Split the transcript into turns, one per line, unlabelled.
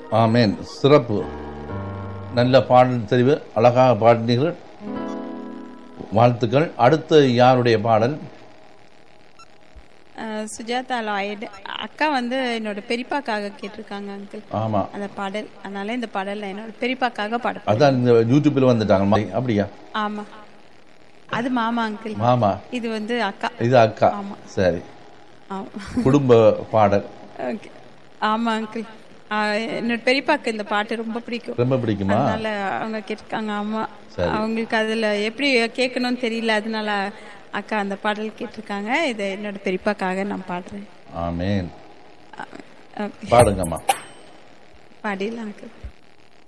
ஆமேன் சிறப்பு நல்ல பாடல் தெரிவு அழகாக பாடினீர்கள் வாழ்த்துக்கள் அடுத்து யாருடைய பாடல்
அஹ், சுஜாதா லாய்டு அக்கா வந்து என்னோட பெரியப்பாக்காக கேட்டிருக்காங்க அங்கிள்
ஆமா
அந்த பாடல் அதனால இந்த பாடல் நான் என்னோட பெரியப்பாக்காக பாட
அதான் இந்த யூடியூப்ல வந்துட்டாங்க அப்படியா
ஆமா அது மாமா அங்கிள்
மாமா
இது வந்து அக்கா
இது அக்கா
ஆமா.
சரி
ஆமா
குடும்ப பாடல்
ஓகே ஆமா அங்கிள் என்னோட பெரியப்பாக்கு இந்த பாட்டு ரொம்ப பிடிக்கும்
ரொம்ப பிடிக்குமா
அதனால அவங்க கேட்டிருக்காங்க ஆமா
சரி.
அவங்களுக்கு அதுல எப்படி கேட்கணும்னு தெரியல அதனால அக்கா அந்த பாடல் கேட்டிருக்காங்க இதை என்னோட பெரியப்பாக்காக நான் பாடுறேன்
ஆமேன்
ஓகே
பாடுங்கம்மா
பாடிடலாம் அங்கிள்